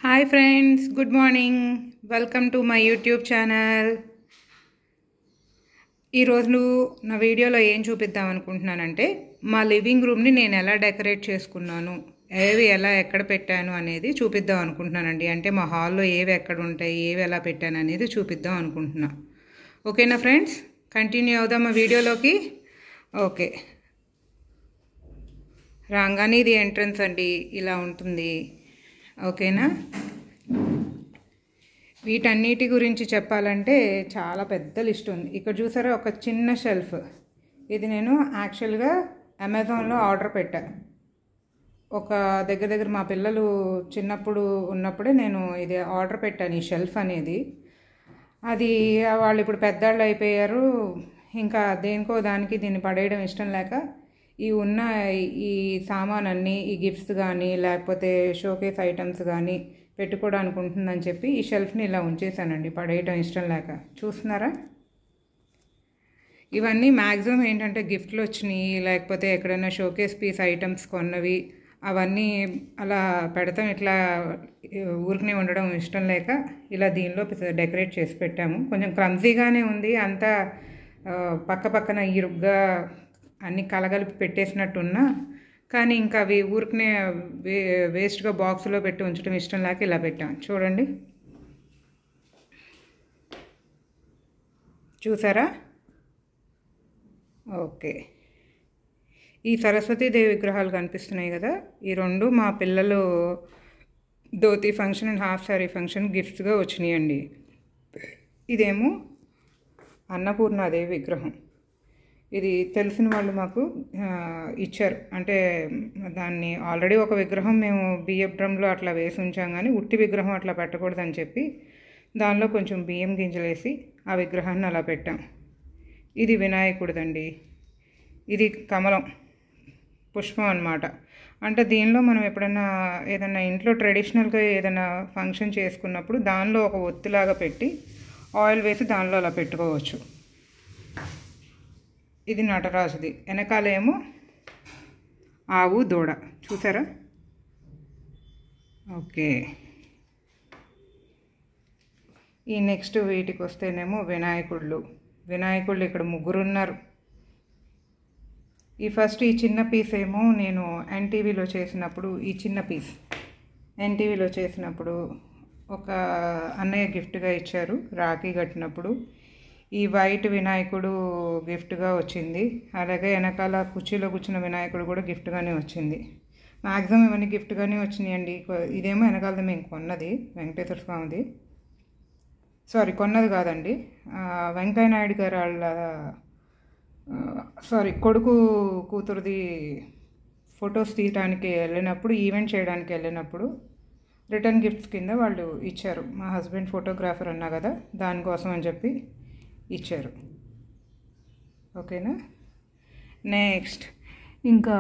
hi friends good morning welcome to my YouTube channel ఈరోజు నా వీడియోలో ఏం చూపిద్దాం అనుకుంటున్నానంటే మా లివింగ్ రూమ్ని నేను ఎలా డెకరేట్ చేసుకున్నాను ఏవి ఎలా ఎక్కడ పెట్టాను అనేది చూపిద్దాం అనుకుంటున్నానండి అంటే మా హాల్లో ఏవి ఎక్కడ ఉంటాయి ఏవి ఎలా పెట్టాను అనేది చూపిద్దాం అనుకుంటున్నా ఓకేనా ఫ్రెండ్స్ కంటిన్యూ అవుదాం మా వీడియోలోకి ఓకే రాగానే ఇది ఎంట్రన్స్ అండి ఇలా ఉంటుంది ఓకేనా వీటన్నిటి గురించి చెప్పాలంటే చాలా పెద్ద లిస్ట్ ఉంది ఇక్కడ చూసారా ఒక చిన్న షెల్ఫ్ ఇది నేను యాక్చువల్గా అమెజాన్లో ఆర్డర్ పెట్టా ఒక దగ్గర దగ్గర మా పిల్లలు చిన్నప్పుడు ఉన్నప్పుడే నేను ఇది ఆర్డర్ పెట్టాను ఈ షెల్ఫ్ అనేది అది వాళ్ళు ఇప్పుడు పెద్దవాళ్ళు అయిపోయారు ఇంకా దేనికో దానికి దీన్ని పడేయడం ఇష్టం లేక ఈ ఉన్న ఈ సామాన్ అన్నీ ఈ గిఫ్ట్స్ కానీ లేకపోతే షోకేస్ ఐటమ్స్ కానీ పెట్టుకోవడానికి ఉంటుందని చెప్పి ఈ షెల్ఫ్ని ఇలా ఉంచేసానండి పడేయటం ఇష్టం లేక చూస్తున్నారా ఇవన్నీ మ్యాక్సిమం ఏంటంటే గిఫ్ట్లు వచ్చినాయి లేకపోతే ఎక్కడైనా షోకేస్ పీస్ ఐటమ్స్ కొన్నవి అవన్నీ అలా పెడతాం ఇట్లా ఊరికనే ఉండడం ఇష్టం లేక ఇలా దీనిలో డెకరేట్ చేసి పెట్టాము కొంచెం క్లమ్జీగానే ఉంది అంతా పక్క పక్కన ఇరుగ్గా అన్ని కలగలిపి పెట్టేసినట్టున్నా కానీ ఇంకా అవి ఊరికనే వే వేస్ట్గా బాక్స్లో పెట్టి ఉంచడం ఇష్టం లేక ఇలా పెట్టాం చూడండి చూసారా ఓకే ఈ సరస్వతీదేవి విగ్రహాలు కనిపిస్తున్నాయి కదా ఈ రెండు మా పిల్లలు dhoti function and half sari function గిఫ్ట్స్గా వచ్చినాయండి ఇదేమో అన్నపూర్ణాదేవి విగ్రహం ఇది తెలిసిన వాళ్ళు మాకు ఇచ్చారు అంటే దాన్ని ఆల్రెడీ ఒక విగ్రహం మేము బియ్యం డ్రమ్లో అట్లా వేసి ఉంచాం కానీ ఉట్టి విగ్రహం అట్లా పెట్టకూడదని చెప్పి దానిలో కొంచెం బియ్యం గింజలేసి ఆ విగ్రహాన్ని అలా పెట్టాం ఇది వినాయకుడిదండి ఇది కమలం పుష్పం అనమాట అంటే దీనిలో మనం ఎప్పుడైనా ఏదైనా ఇంట్లో ట్రెడిషనల్గా ఏదైనా ఫంక్షన్ చేసుకున్నప్పుడు దానిలో ఒక ఒత్తిలాగా పెట్టి ఆయిల్ వేసి దానిలో అలా పెట్టుకోవచ్చు ఇది నటరాజుది వెనకాలేమో ఆవు దూడ చూసారా ఓకే ఈ నెక్స్ట్ వీటికి వస్తేనేమో వినాయకుళ్ళు వినాయకుళ్ళు ఇక్కడ ముగ్గురు ఉన్నారు ఈ ఫస్ట్ ఈ చిన్న పీస్ ఏమో నేను ఎన్టీవీలో చేసినప్పుడు ఈ చిన్న పీస్ ఎన్టీవీలో చేసినప్పుడు ఒక అన్నయ్య గిఫ్ట్గా ఇచ్చారు రాఖీ కట్టినప్పుడు ఈ వైట్ వినాయకుడు గిఫ్ట్గా వచ్చింది అలాగే వెనకాల కుర్చీలో కూర్చున్న వినాయకుడు కూడా గిఫ్ట్గానే వచ్చింది మ్యాక్సిమం ఇవన్నీ గిఫ్ట్గానే వచ్చినాయండి ఇదేమో వెనకాలది మేము కొన్నది వెంకటేశ్వర స్వామిది సారీ కొన్నది కాదండి వెంకయ్య నాయుడు గారు వాళ్ళ సారీ కొడుకు కూతురుది ఫొటోస్ తీయడానికి వెళ్ళినప్పుడు ఈవెంట్ చేయడానికి వెళ్ళినప్పుడు రిటర్న్ గిఫ్ట్స్ కింద వాళ్ళు ఇచ్చారు మా హస్బెండ్ ఫోటోగ్రాఫర్ అన్నా కదా దానికోసం అని చెప్పి ఇచ్చారు ఓకేనా నెక్స్ట్ ఇంకా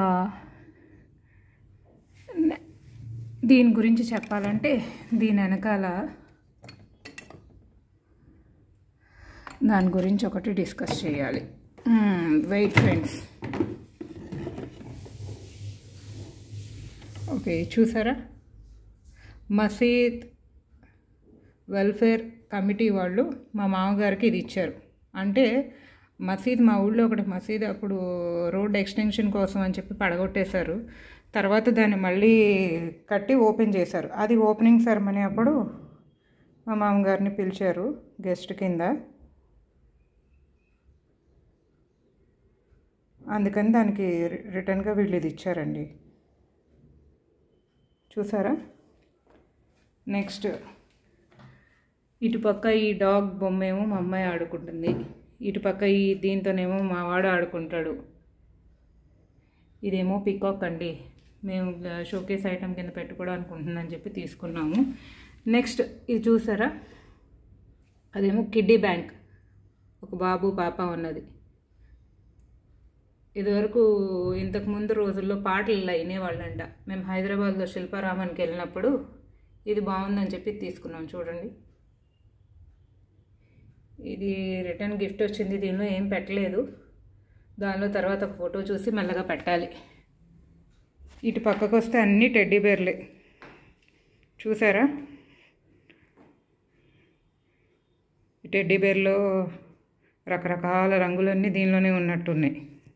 దీని గురించి చెప్పాలంటే దీని వెనకాల దాని గురించి ఒకటి డిస్కస్ చేయాలి వెయిట్ ఫ్రెండ్స్ ఓకే చూసారా మసీద్ వెల్ఫేర్ కమిటీ వాళ్ళు మా మామగారికి ఇది ఇచ్చారు అంటే మసీద్ మా ఊళ్ళో ఒకటి మసీద్ అప్పుడు రోడ్ ఎక్స్టెన్షన్ కోసం అని చెప్పి పడగొట్టేశారు తర్వాత దాన్ని మళ్ళీ కట్టి ఓపెన్ చేశారు అది ఓపెనింగ్ సెరమనీ అప్పుడు మా మామగారిని పిలిచారు గెస్ట్ కింద అందుకని దానికి రిటర్న్గా వీళ్ళు ఇది ఇచ్చారండి చూసారా నెక్స్ట్ ఇటుపక్క ఈ డాగ్ బొమ్మ ఏమో మా అమ్మాయి ఆడుకుంటుంది ఇటుపక్క ఈ దీంతోనేమో మా వాడు ఆడుకుంటాడు ఇదేమో పికాక్ అండి మేము షోకేస్ ఐటమ్ కింద పెట్టుకోవడానికి ఉంటుందని చెప్పి తీసుకున్నాము నెక్స్ట్ ఇది చూసారా అదేమో కిడ్డీ బ్యాంక్ ఒక బాబు పాప ఉన్నది ఇదివరకు ఇంతకు ముందు రోజుల్లో పాటలు ఇలా వినేవాళ్ళంట మేము హైదరాబాద్లో శిల్పారామానికి వెళ్ళినప్పుడు ఇది బాగుందని చెప్పి తీసుకున్నాం చూడండి ఇది రిటర్న్ గిఫ్ట్ వచ్చింది దీనిలో ఏం పెట్టలేదు దానిలో తర్వాత ఒక ఫోటో చూసి మెల్లగా పెట్టాలి ఇటు పక్కకు వస్తే అన్నీ టెడ్డీ బేర్లే చూసారా ఈ టెడ్డీ బేర్లో రకరకాల రంగులన్నీ దీనిలోనే ఉన్నట్టున్నాయి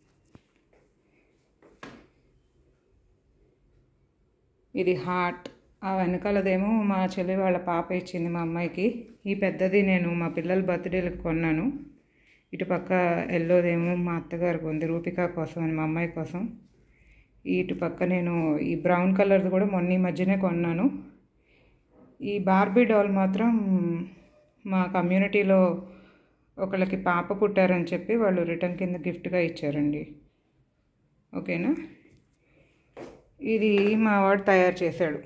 ఇది హార్ట్ ఆ వెనకాలదేమో మా చెల్లి వాళ్ళ పాప ఇచ్చింది మా అమ్మాయికి ఈ పెద్దది నేను మా పిల్లల బర్త్డేలకు కొన్నాను ఇటు పక్క ఎల్లోదేమో మా అత్తగారికి ఉంది రూపిక కోసం అని మా అమ్మాయి కోసం ఇటు పక్క నేను ఈ బ్రౌన్ కలర్ది కూడా మొన్న ఈ మధ్యనే కొన్నాను ఈ బార్బీ డాల్ మాత్రం మా కమ్యూనిటీలో ఒకళ్ళకి పాప పుట్టారని చెప్పి వాళ్ళు రిటర్న్ కింద గిఫ్ట్గా ఇచ్చారండి ఓకేనా ఇది మా వాడు తయారు చేశాడు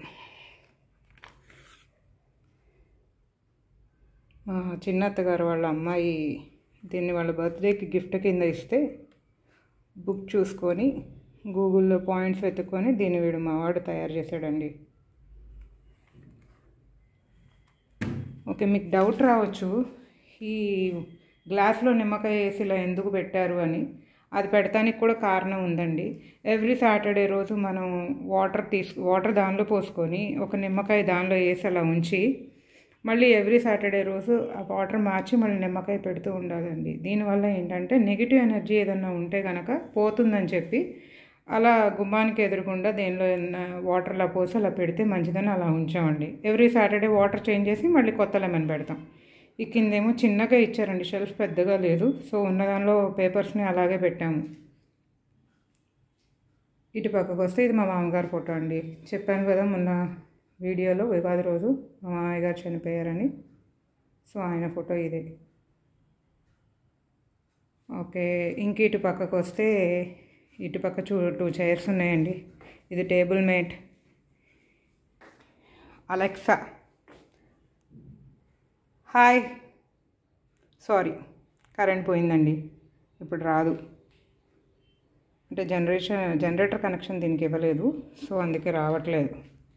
మా చిన్న అత్తగారు వాళ్ళ అమ్మాయి దీన్ని వాళ్ళ బర్త్డేకి గిఫ్ట్ కింద ఇస్తే బుక్ చూసుకొని గూగుల్లో పాయింట్స్ వెతుక్కొని దీన్ని వీడు మా వాడు తయారు చేశాడండి ఓకే మీకు డౌట్ రావచ్చు ఈ గ్లాస్లో నిమ్మకాయ వేసి ఇలా ఎందుకు పెట్టారు అని అది పెడతానికి కూడా కారణం ఉందండి ఎవ్రీ సాటర్డే రోజు మనం వాటర్ తీసు వాటర్ దానిలో పోసుకొని ఒక నిమ్మకాయ దానిలో వేసి అలా ఉంచి మళ్ళీ ఎవ్రీ సాటర్డే రోజు ఆ వాటర్ మార్చి మళ్ళీ నిమ్మకాయ పెడుతూ ఉండాలండి దీనివల్ల ఏంటంటే నెగిటివ్ ఎనర్జీ ఏదన్నా ఉంటే కనుక పోతుందని చెప్పి అలా గుమ్మానికి ఎదురుకుండా దేనిలో వాటర్లో పోసి అలా పెడితే మంచిదని అలా ఉంచామండి ఎవ్రీ సాటర్డే వాటర్ చేంజ్ చేసి మళ్ళీ కొత్త లెమన్ పెడతాం ఈ కిందేమో చిన్నగా ఇచ్చారండి షెల్ఫ్ పెద్దగా లేదు సో ఉన్న దానిలో పేపర్స్ని అలాగే పెట్టాము ఇటు పక్కకు వస్తే ఇది మా మామగారు ఫోటో అండి చెప్పాను కదా మొన్న వీడియోలో ఉగాది రోజు మా మామయ్య గారు చనిపోయారని సో ఆయన ఫోటో ఇదే ఓకే ఇంక ఇటు పక్కకు వస్తే ఇటు పక్క చూ టూ చైర్స్ ఉన్నాయండి ఇది table mate Alexa hi sorry current పోయిందండి ఇప్పుడు రాదు అంటే జనరేషన్ జనరేటర్ కనెక్షన్ దీనికి ఇవ్వలేదు సో అందుకే రావట్లేదు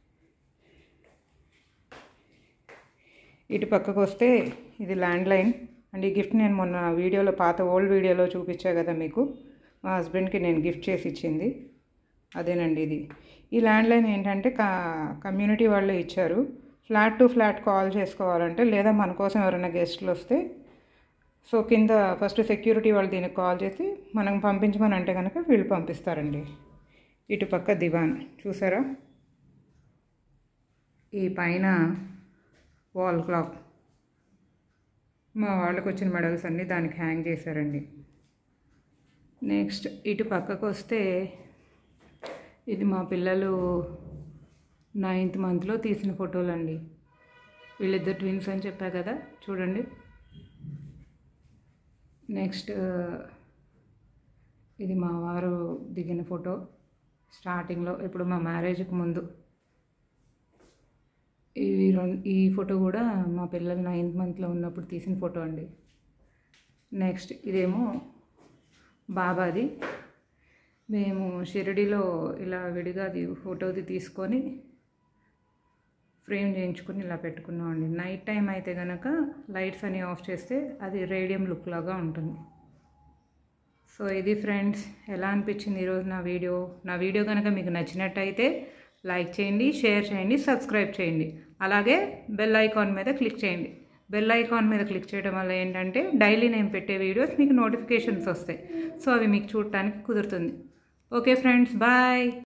ఇటు పక్కకు వస్తే ఇది ల్యాండ్ లైన్ అండ్ ఈ గిఫ్ట్ నేను మొన్న వీడియోలో పాత ఓల్డ్ వీడియోలో చూపించా కదా మీకు మా హస్బెండ్కి నేను గిఫ్ట్ చేసి ఇచ్చింది అదేనండి ఇది ఈ ల్యాండ్ లైన్ ఏంటంటే కమ్యూనిటీ వాళ్ళే ఇచ్చారు ఫ్లాట్ టు ఫ్లాట్ కాల్ చేసుకోవాలంటే లేదా మన కోసం ఎవరైనా గెస్ట్లు వస్తే సో కింద ఫస్ట్ సెక్యూరిటీ వాళ్ళు దీనికి కాల్ చేసి మనం పంపించమని అంటే కనుక వీళ్ళు పంపిస్తారండి ఇటు పక్క దివాన్ చూసారా ఈ పైన వాల్ క్లాక్ మా వాళ్ళకి వచ్చిన మెడల్స్ అన్నీ దానికి హ్యాంగ్ చేశారండి నెక్స్ట్ ఇటు పక్కకు వస్తే ఇది మా పిల్లలు నైన్త్ మంత్లో తీసిన ఫోటోలు అండి వీళ్ళిద్దరు ట్విన్స్ అని చెప్పా కదా చూడండి నెక్స్ట్ ఇది మా వారు దిగిన ఫోటో స్టార్టింగ్లో ఇప్పుడు మా మ్యారేజ్కి ముందు ఇవి రెండు ఈ ఫోటో కూడా మా పిల్లలు నైన్త్ మంత్లో ఉన్నప్పుడు తీసిన ఫోటో అండి నెక్స్ట్ ఇదేమో బాబాది మేము షిరిడిలో ఇలా విడిగాది ఫోటోది తీసుకొని ఫ్రేమ్ చేయించుకొని ఇలా పెట్టుకున్నామండి నైట్ టైం అయితే కనుక లైట్స్ అని ఆఫ్ చేస్తే అది రేడియం లుక్ లాగా ఉంటుంది సో ఇది ఫ్రెండ్స్ ఎలా అనిపించింది ఈరోజు నా వీడియో నా వీడియో కనుక మీకు నచ్చినట్టయితే లైక్ చేయండి షేర్ చేయండి సబ్స్క్రైబ్ చేయండి అలాగే బెల్ ఐకాన్ మీద క్లిక్ చేయండి బెల్ ఐకాన్ మీద క్లిక్ చేయడం వల్ల ఏంటంటే డైలీ నేను పెట్టే వీడియోస్ మీకు నోటిఫికేషన్స్ వస్తాయి సో అవి మీకు చూడటానికి కుదురుతుంది ఓకే ఫ్రెండ్స్ బాయ్